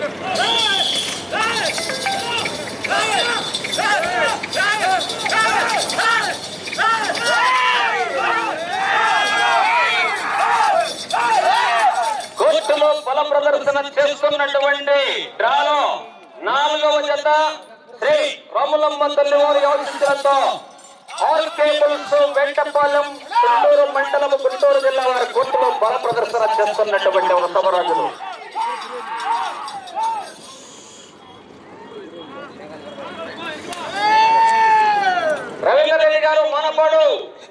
కోర్టులో బల ప్రదర్శన చేస్తున్నటువంటి డ్రాలో నాలుగవ జత శ్రీ రాములమ్మ తల్లి వారి ఆశీస్సులతో ఆల్ కేబుల్స్ వెంటపాలెం గుంటూరు మండలం గుంటూరు జిల్లా వారి కోర్టులో బల ప్రదర్శన చేస్తున్నటువంటి వృషభరాజులు రవీంద్ర రెడ్డి గారు మనపాడు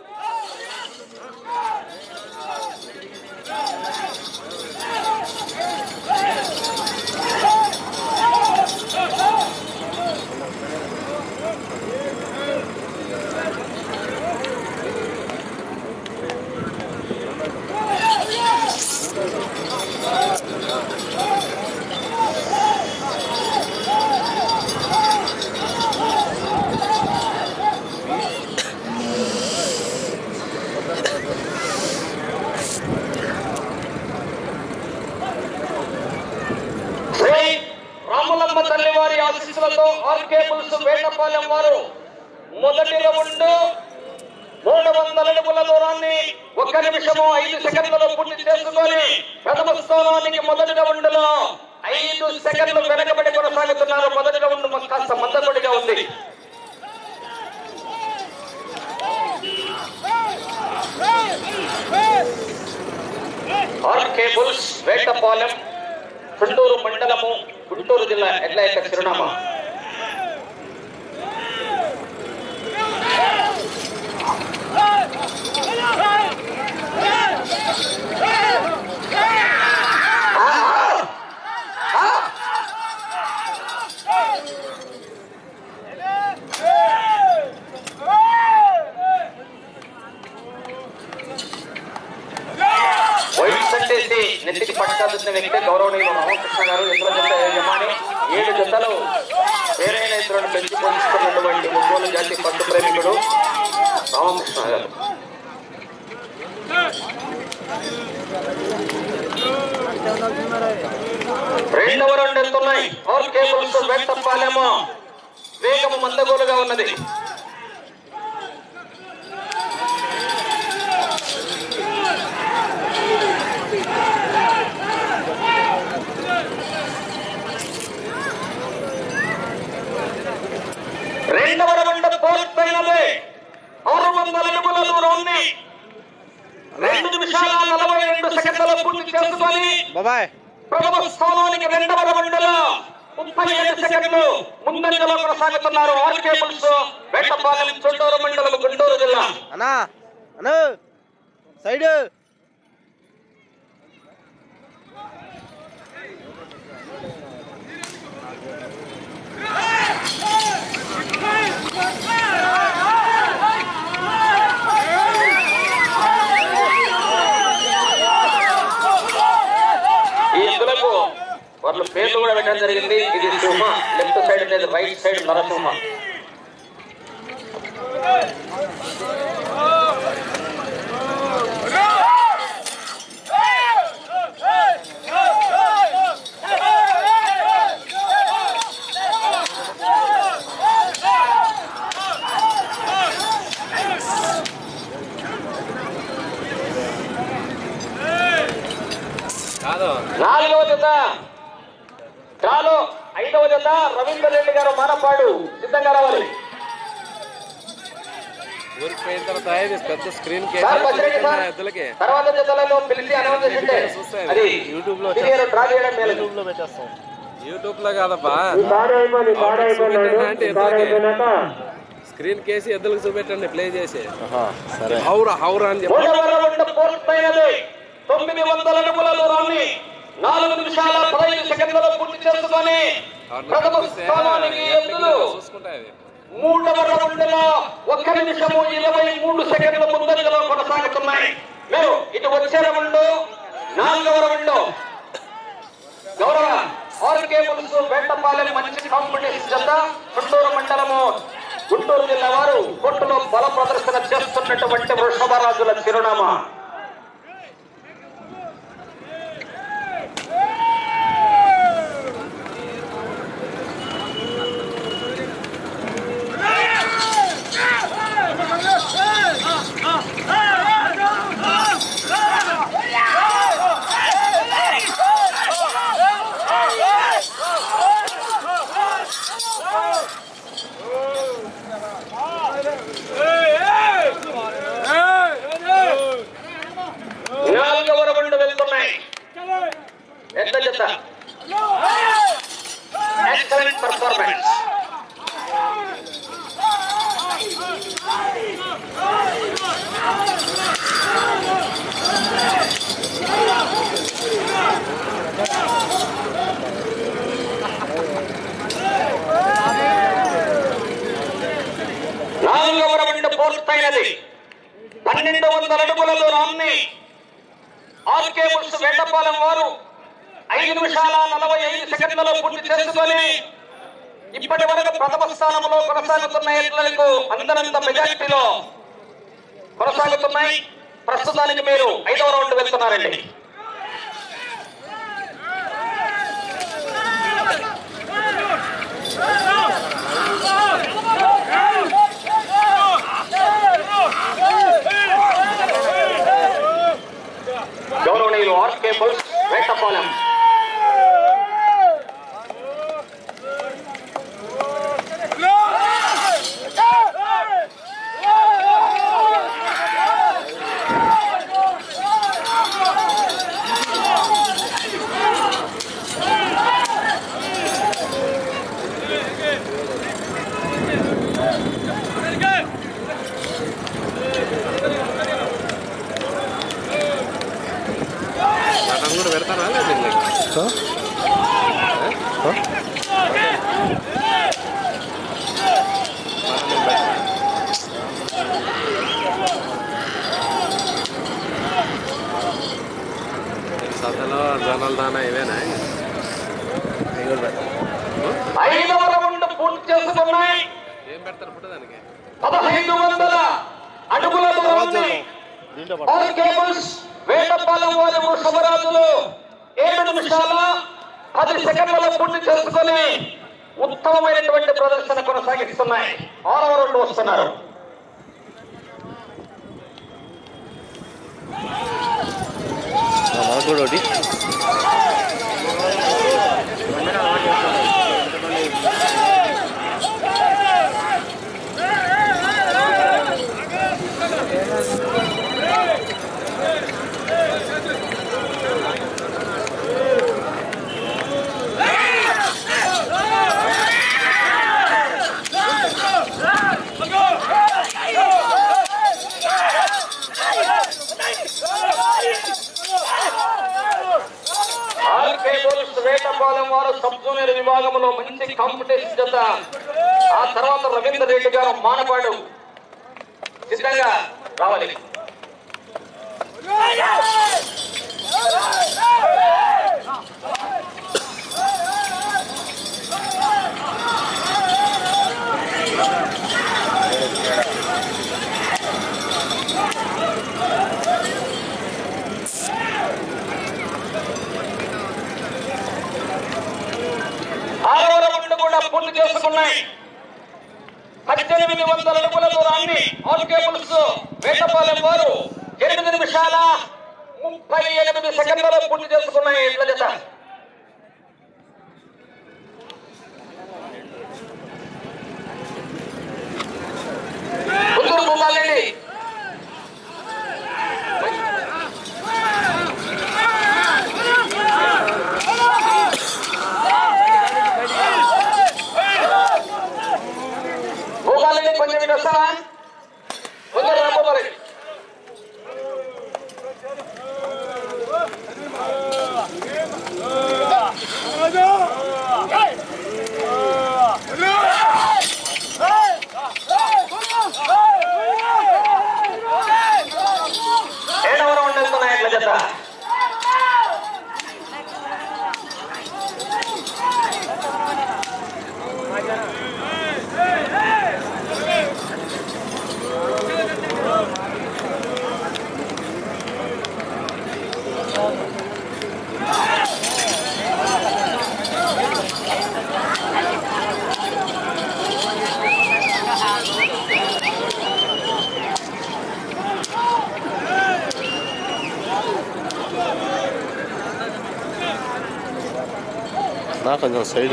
శ్రీ రాములమ్మ తల్లి వారి ఆశీస్సులతో ఆర్కే పులుసు వేటపాలెం వారు మొదటి రౌండ్ మూడు వందల అడుగుల దూరాన్ని ఒక్క నిమిషము ఐదు సెకండ్లలో పూర్తి చేసుకొని ప్రథమ స్థానానికి మొదటి రౌండ్ లో ఐదు సెకండ్లు వెనకబడి కొనసాగుతున్నారు మొదటి రౌండ్ కాస్త మందకొడిగా ఉంది ఆర్కే బుల్స్ వేటపాలెం గుంటూరు మండలము గుంటూరు జిల్లా ఎడ్ల యొక్క చిరునామా వైట్ సంటేసి నెత్తికి పట్టాల్సిన వ్యక్తి గౌరవనీయులు రామకృష్ణ గారు ఇతర జత యజమాని ఏడు జతలు వేరైన ఇతరులను పెంచి పొందుతున్నటువంటి ఒంగోలు జాతి పట్టు ప్రేమికుడు రామకృష్ణ గారు రెండవ రెండు ఎత్తున్నాయి ఆల్ కేబుల్స్ వెంటపాలెము వేగము మందగోలుగా ఉన్నది రెండవ రౌండ్ పూర్తయినది ఆరు వందల అడుగుల దూరాన్ని రెండు నిమిషాల నలభై రెండు సెకండ్ల పూర్తి చేసుకొని బాబాయ్ ప్రథమ స్థానానికి రెండవ రౌండ్లో ముప్పై ఏడు సెకండ్లు ముందంజలో కొనసాగుతున్నారు ఆరు కేబుల్స్ వెంటపాలెం చుండూరు మండలం గుంటూరు జిల్లా అన్నా అను సైడ్ ఈ ఎద్దులకు వాళ్ళ పేర్లు కూడా పెట్టడం జరిగింది ఇది సింహ లెఫ్ట్ సైడ్ అనేది రైట్ సైడ్ నరసింహ కాదు నాలుగవ జత చాలు ఐదవ జత రవీందర్ రెడ్డి గారు మానపాడు సిద్ధంగా రావాలి ఊరికి పోయిన తర్వాత ఇది పెద్ద స్క్రీన్ సార్ బసిరెడ్డి సార్ ఎద్దులకి తర్వాత జతలలో పిలిచి అనౌన్స్ చేసింటే అది యూట్యూబ్ లో సీనియర్ డ్రా చేయడం మేలు యూట్యూబ్ లో పెట్టేస్తాం యూట్యూబ్ లో కాదబ్బా అంటే స్క్రీన్ కేసి ఎద్దులకు చూపెట్టండి ప్లే చేసి సరే హౌరా హౌరా అని చెప్పి మూడవ రౌండ్ పూర్తయినది తొమ్మిది వందల అడుగుల దూరాన్ని నాలుగు నిమిషాల పదహైదు సెకండ్లలో పూర్తి చేసుకొని ప్రథమ స్థానానికి ఎద్దులు చూసుకుంటా ఇది మూడవ రౌండ్లో ఒక్క నిమిషము ఇరవై మూడు సెకండ్ల ముందంజలో కొనసాగుతున్నాయి మీరు ఇటు వచ్చే రౌండ్ నాలుగవ రౌండ్ గౌరవ ఆర్కే ములుసు వేటపాలెం మంచి కాంపిటీషన్ జత గుంటూరు మండలము గుంటూరు జిల్లా వారు కోర్టులో బల ప్రదర్శన చేస్తున్నటువంటి వృషభరాజుల చిరునామా జత ఎక్సలెంట్ పర్ఫార్మెన్స్ నాలుగవ రౌండ్ పూర్తయినది పన్నెండు వందల అడుగుల దూరాన్ని ఆర్కే బుల్స్ వెండపాలెం వారు ఐదు నిమిషాల నలభై ఐదు సెకండ్లలో పూర్తి చేసుకొని ఇప్పటి వరకు ప్రథమ స్థానంలో కొనసాగుతున్న ఎట్లకు అందరంత మెజారిటీలో కొనసాగుతున్నాయి ప్రస్తుతానికి మీరు ఐదవ రౌండ్ వెళ్తున్నారండి గౌరవనీయులు ఆర్కే బుల్స్ వేటపాలెం మటన్ కూడా పెడతారా లేదు వీళ్ళకి? మటన్ పెడతారా? ఈ సతలో జనాలు దానా ఇవేనా ఐదవ రౌండ్ పూర్తి చేసుకున్నాయి ఏం పెడతారు ఫుడ్ దానికి పదహైదు వందల అడుగుల దూరాన్ని ఆల్ కేబుల్స్ వేటపాలెం వారి వృషభరాజులు ఏడు నిమిషాల పది సెకండ్లలో పూర్తి చేసుకుని ఉత్తమమైనటువంటి ప్రదర్శన కొనసాగిస్తున్నాయి ఆరవ రౌండ్ వస్తున్నారు మనకు కూడా ఒకటి ఆల్ కేబుల్స్ వేటపాలెం వారు సబ్ జూనియర్ విభాగంలో మంచి కాంపిటీషన్ జత ఆ తర్వాత రవీందర్ రెడ్డి గారు మానపాడు సిద్ధంగా రావాలి ఆరవ రౌండ్ కూడా పూర్తి చేసుకున్నాయి పద్దెనిమిది వందల అడుగుల దూరాన్ని ఆల్ కేబుల్స్ వేటపాలెం వారు ఎనిమిది నిమిషాల ముప్పై ఎనిమిది సెకండ్లలో పూర్తి చేసుకున్నాయి ఇట్ల జత పుత్తూరు భూపాలండి భూపాలండి కొంచెం ఇటు వస్తావా కొంచెం రాబోవాలి ఏడవ రౌండ్ వెళ్తున్నాయి ఇట్ల జత నా కొంచెం సైడ్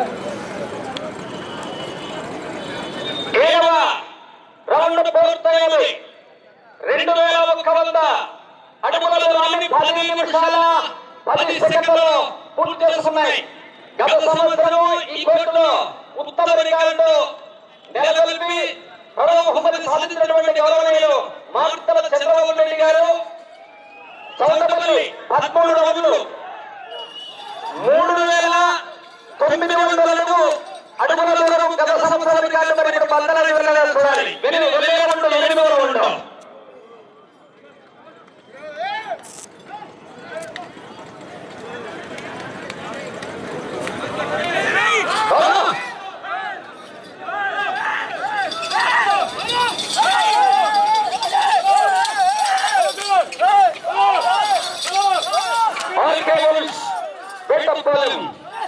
ఏడవ రౌండ్ పూర్తయినది రెండు వేల ఒక్క వంద అడుగుల దూరాన్ని పది నిమిషాల పది సెకండ్లలో పూర్తి చేసుకున్నాయి గత సంవత్సరం ఈ కోర్టులో ఉత్తమ రికార్డు నెలకొల్పి ప్రథమ బహుమతి సాధించినటువంటి గౌరవనీయులు మామిత్తల చంద్రబాబు నాయుడు గారు చౌదపల్లి పదమూడు రోజులు మూడు వేల తొమ్మిది వందలకు అడుగుల దూరం గత సంవత్సరం రికార్డు మరి ఇప్పుడు బందలని వెళ్ళగా చూడాలి వెనుక వెళ్ళే రెండు ఎనిమిది ఉండవు ఆల్ కేబుల్స్ పెట్టపాలెం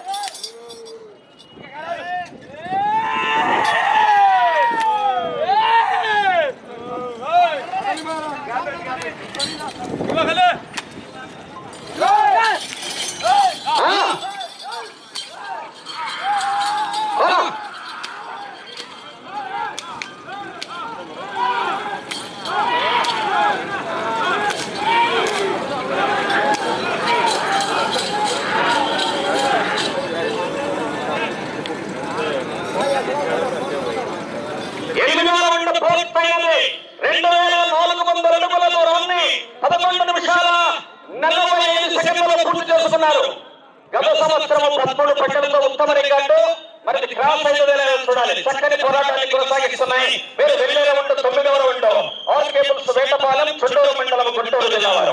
ఎనిమిది రౌండ్ పూర్తయినది రెండు వేల నాలుగు వందల అడుగుల దూరాన్ని పదకొండు నిమిషాల నలభై ఐదు సెకండ్లలో పూర్తి చేసుకున్నారు గత సంవత్సరం పదమూడు పట్టణంలో ఉత్తమ రికార్డు మరి ఇది క్రాస్ అయిందో లేదో చూడాలి చక్కని పోరాటాన్ని కొనసాగిస్తున్నాయి మీరు వెళ్ళే రౌండ్ తొమ్మిదవ round all cables Vetapalem Chunduru మండలం గుంటూరు జిల్లా వారు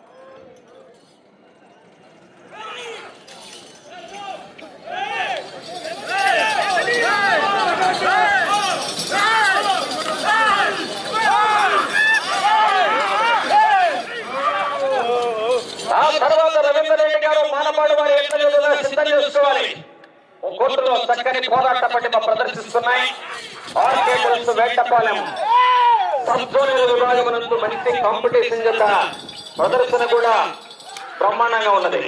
ఆ తర్వాత రవీంద్ర రెడ్డి గారు మానపాడు వారి ఎన్నికలుగా సిద్ధం చేసుకోవాలి ఓ కోర్టులో చక్కని పోరాట పట్టిమ ప్రదర్శిస్తున్నాయి all cables Vetapalem sub zonal విభాగం నందు మంచి కాంపిటీషన్ యొక్క ప్రదర్శన కూడా బ్రహ్మాండంగా ఉన్నది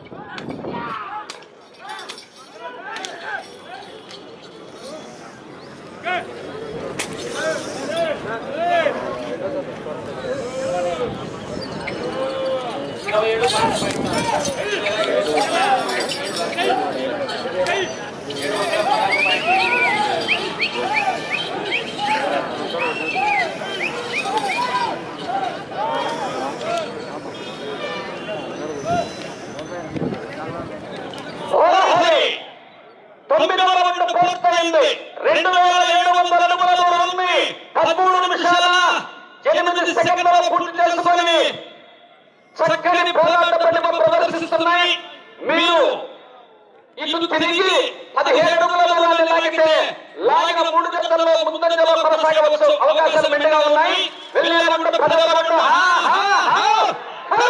ఓహోయ్! తొమ్మిదవ రౌండ్ పూర్తయింది రెండు వేల ఏడు వందల అడుగుల దూరాన్ని పదమూడు నిమిషాల ఎనిమిది సెకండ్లలో పూర్తి చేసుకొని చక్కని పోరాట పటిమ ప్రదర్శిస్తున్నాయి మీరు ఇటు తిరిగి పదిహేడు అడుగుల దూరాన్ని లాగితే లాగిన మూడు జతల్లో ముందంజలో కొనసాగవచ్చు అవకాశాలు మెండుగా ఉన్నాయి వెళ్ళే రౌండ్ పదవ రౌండ్ హా, హా, హా, హా.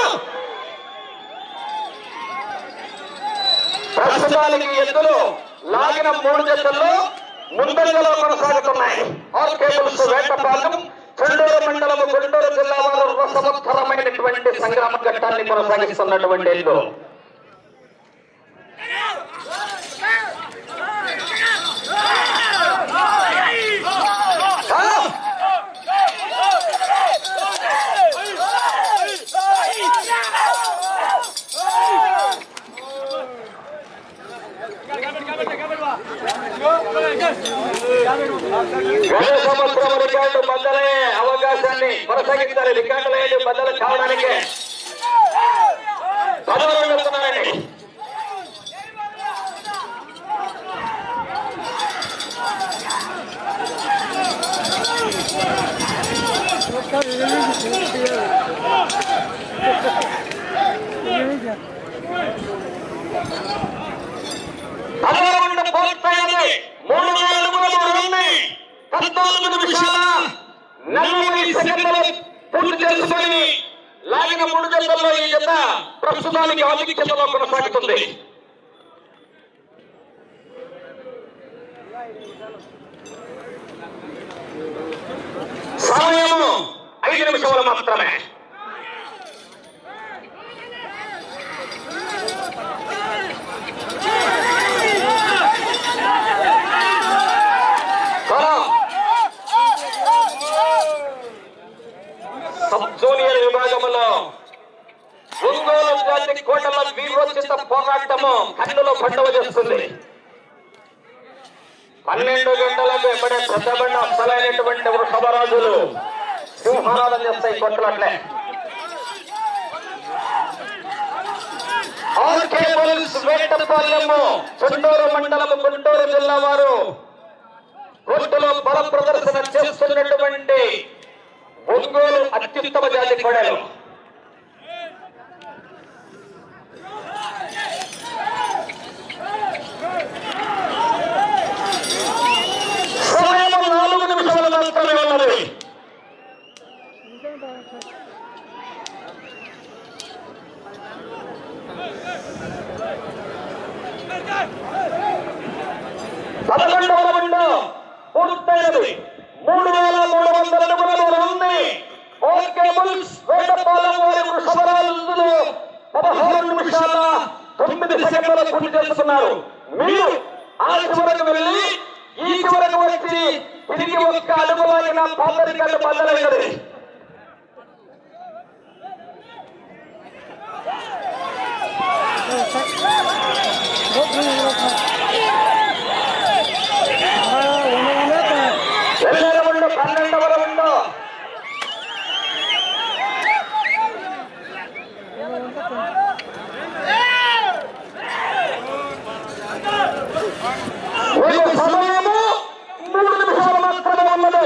ప్రస్తుతానికి ఎద్దులు లాగిన మూడు జతల్లో ముందంజలో కొనసాగుతున్నాయి ఆల్ కేబుల్స్ వేటపాలెం చెండూరు మండలము గుంటూరు జిల్లా వారు రసవత్తరమైనటువంటి సంగ్రామ ఘట్టాన్ని కొనసాగిస్తున్నటువంటి ఎద్దు ఆ! గత సంవత్సరం రికార్డు బద్దలే అవకాశాన్ని కొనసాగించాలి రికార్డులు అయ్యేది బద్దలు కావడానికి పదవులు వెళ్తున్నారండి పదకొండు పూర్తయింది మూడు వేల అడుగుల దూరాన్ని పద్నాలుగు నిమిషాల నలభై సెకండ్లు పూర్తి చేసుకొని లాగిన మూడు జతల్లో ఈ జత ప్రస్తుతానికి ఆధిక్యతలో కొనసాగుతుంది సమయము ఐదు నిమిషములు మాత్రమే త్వర. సబ్ జూనియర్ విభాగంలో ఒంగోలు జాతి కోటల వీరోచిత పోరాటము కన్నులో పండుగ చేస్తుంది పన్నెండు గంటలకు ఎప్పుడే పెద్దబండ అసలైనటువంటి వృషభరాజులు సింహానాదం చేస్తాయి కొట్టలట్లే ఆర్కే పోలీస్ వేటపాలెము చుండూరు మండలము గుంటూరు జిల్లా వారు కోర్టులో బల ప్రదర్శన చేస్తున్నటువంటి ఒంగోలు అత్యుత్తమ జాతి కోడలు సమయం నాలుగు నిమిషాలు మాత్రమే ఉన్నది పదకొండవ రౌండ్ పూర్తయినది మూడు వేల మూడు వందల అడుగుల దూరం ఉంది ఆల్ కేబుల్స్ వేటపాలెం వారి వృషభరాజులు పదహారు నిమిషాల తొమ్మిది సెకండ్ల పూర్తి చేస్తున్నారు మీరు ఆ చివరకు వెళ్ళి ఈ చివరకు వచ్చి తిరిగి ఒక్క అడుగులాగిన పాదరికాలు బద్దలైనది వెళ్ళే రౌండ్ పన్నెండవ రౌండ్ మీకు సమయము మూడు నిమిషాలు మాత్రమే ఉన్నది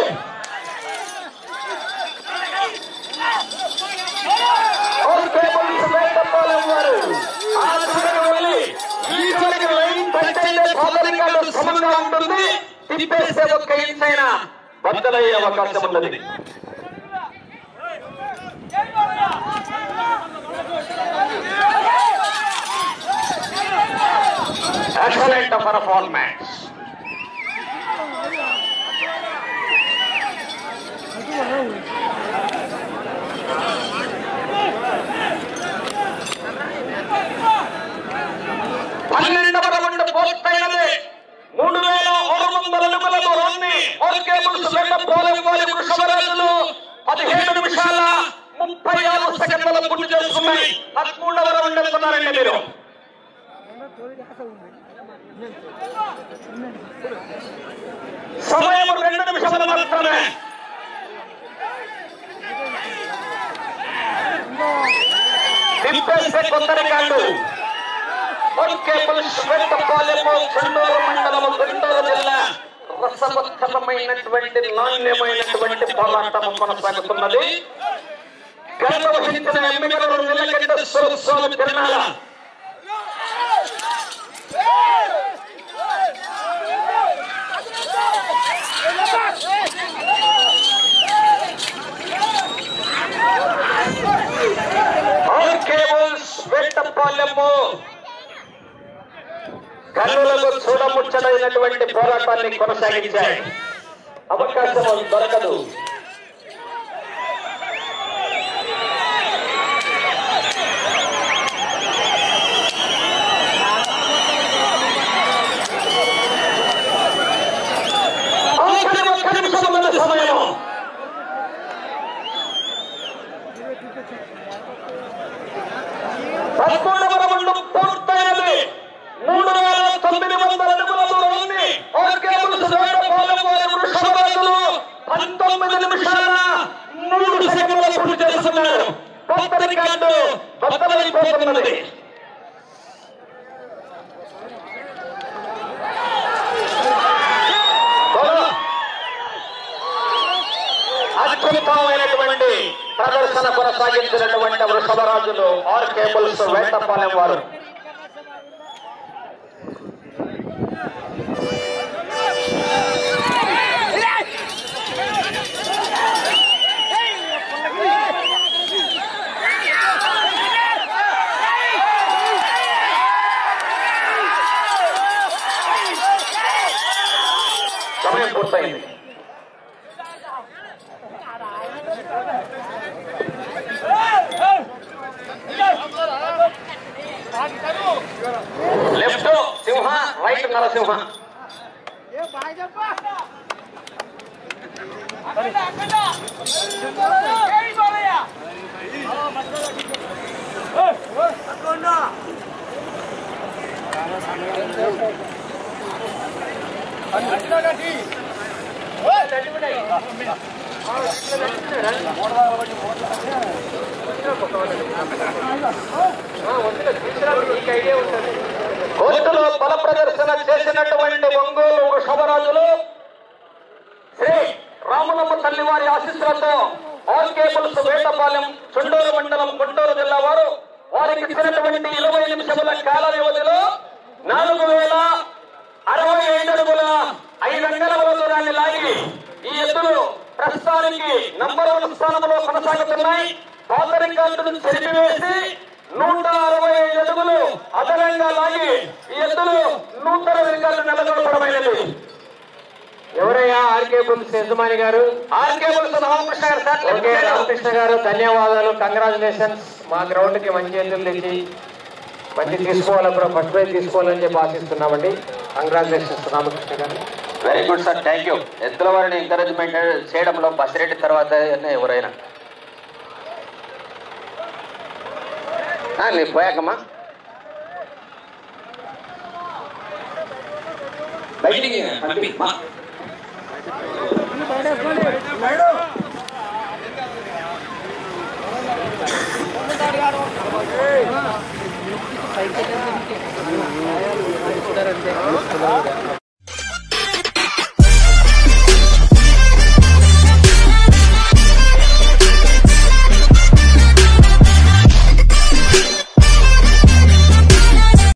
ఆల్ కేబుల్స్ వేటపాలెం వారు ఆ చివరకు వెళ్ళి ఈ చివరికి లైన్ పట్టైతే పాదరికాలు సమంగా ఉంటుంది తిప్పేస్తే ఒక్క ఇంచ్ అయినా బద్దలయ్యే అవకాశం ఉన్నది ఎక్సలెంట్ పర్ఫార్మెన్స్ పన్నెండవ రౌండ్ పూర్తయినది మూడు వేల ఆరు వందల అడుగుల దూరాన్ని ఆర్కేబుల్స్ వెంట పోలం వారి వృషభరాజులు పదిహేడు నిమిషాల ముప్పై ఆరు సెకండ్ల పూర్తి చేసుకున్నాయి పదమూడవ రౌండ్ వెళ్తున్నారండి మీరు సమయం రెండు నిమిషములు మాత్రమే తిప్పేస్తే కొందరికాళ్ళు కేబుల్స్ వెంటపాలెము చెండూరు మండలము గుంటూరు జిల్లా రసవత్తమైనటువంటి నాణ్యమైనటువంటి పోరాటం కొనసాగుతున్నది గర్వహించిన ఎమ్మిగలు నిలగడ్డ స్వరస్వామి తిరునాళ ఆల్ కేబుల్స్ వెంటపాలెము కన్నులకు చూడముచ్చడైనటువంటి పోరాటాన్ని కొనసాగించాయి అవకాశం దొరకదు ఆఖరి ఒక్క నిమిషం ఉన్న సమయం పదకొండవ రౌండ్ పూర్తయినది మూడు వేల తొమ్మిది వందల అడుగుల దూరం ఉంది ఆర్కేబుల్స్ వేటపాలెం వారి వృషభరాజులు పంతొమ్మిది నిమిషాల మూడు సెకండ్ల పూర్తి చేస్తున్నారు కొత్త రికార్డు బద్దలైపోతున్నది అద్భుతమైనటువంటి ప్రదర్శన కొనసాగించినటువంటి వృషభరాజులు ఆర్ కేబుల్స్ వేటపాలెం వారు సమయం పూర్తయింది లెఫ్ట్ సింహ రైట్ నరసింహ అక్కడ అక్కడ కోర్టులో బల ప్రదర్శన చేసినటువంటి ఒంగోలు వృషభరాజులు శ్రీ రాములమ్మ తల్లి వారి ఆశీస్సులతో ఆల్ కేబుల్స్ వేటపాలెం చుండూరు మండలం గుంటూరు జిల్లా వారు వారికి ఇచ్చినటువంటి ఇరవై నిమిషముల కాల వ్యవధిలో నాలుగు వేల అరవై ఐదు అడుగుల ఐదు అంగళముల దూరాన్ని లాగి ఈ ఎద్దులు ప్రస్తుతానికి నంబర్ వన్ స్థానంలో కొనసాగుతున్నాయి పాత రికార్డును చెరిపివేసి నూట అరవై ఐదు అడుగులు అదనంగా లాగి ఈ ఎద్దులు నూతన రికార్డు నెలకొల్పడమైనది ఎవరయ్యా ఆర్కే బుల్స్ యజమాని గారు ఆర్కే బుల్స్ రామకృష్ణ గారు సార్ ఓకే రామకృష్ణ గారు ధన్యవాదాలు కంగ్రాచులేషన్స్ మా గ్రౌండ్ కి మంచి ఎద్దులు తెచ్చి మంచి తీసుకోవాలి కూడా ఫస్ట్ ప్రైజ్ తీసుకోవాలని చెప్పి ఆశిస్తున్నామండి కంగ్రాచులేషన్స్ రామకృష్ణ గారు very good sir thank you ఎద్దుల వారిని ఎంకరేజ్మెంట్ చేయడంలో బసిరెడ్డి తర్వాత ఎవరైనా నీ పోయాకమ్మా బయటికి పంపి మా. ఇస్తారంటే